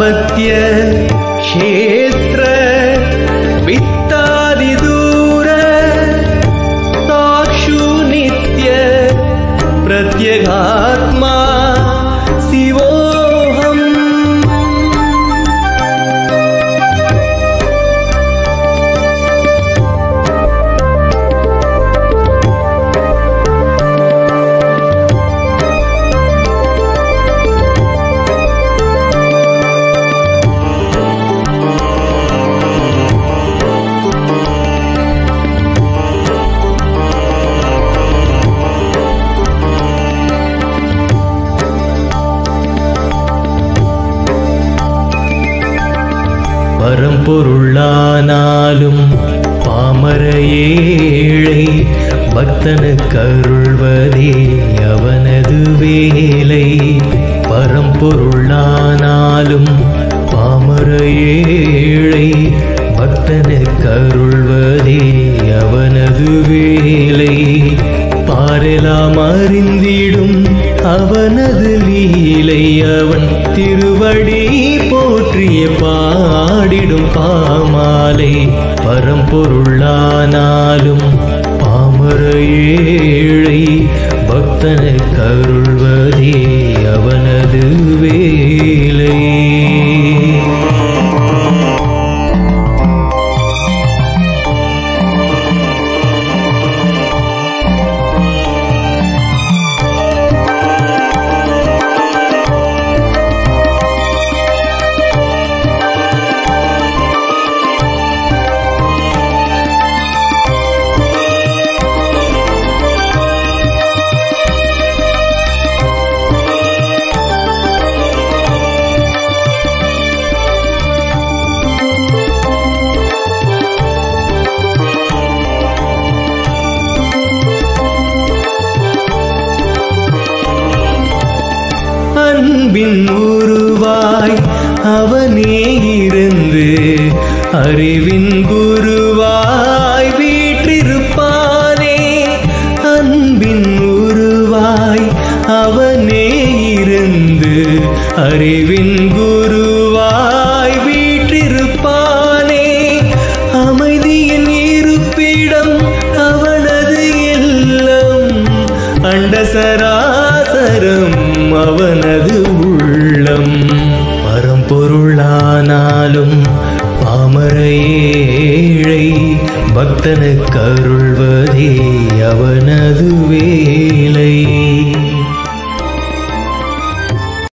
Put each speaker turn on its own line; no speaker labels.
सत्य क्षेत्र वित्तादिदूर साक्षु नित्य प्रत्यगात्मा शिवोऽहम् பரம்பொருளானாலும் பாமர ஏழை பக்தனுக்கு அருள்வதே அவனது வேலை பரம்பொருளானாலும் பாமர ஏழை பக்தனுக்கு அருள்வதே அவனது வேலை பாரெலாம் அறிந்திடும் அவனது லீலை அவன் திருவடி போற்றிய பாடிடும் பாமாலை பரம்பொருளானாலும் பாமர ஏழை பக்தனுக்கு அருள்வதே அவனது வேலை அன்பின் உருவாய் அவனே இருந்து அறிவின் குருவாய் வீற்றிருப்பானே அன்பின் உருவாய் அவனே இருந்து அறிவின் குருவாய் வீற்றிருப்பானே அமைதியின் இருப்பிடம் அவனது இல்லம் அண்டசராசரம் அவனது உள்ளம் பரம்பொருளானாலும் பாமர ஏழை பக்தனுக்கு அருள்வதே அவனது வேலை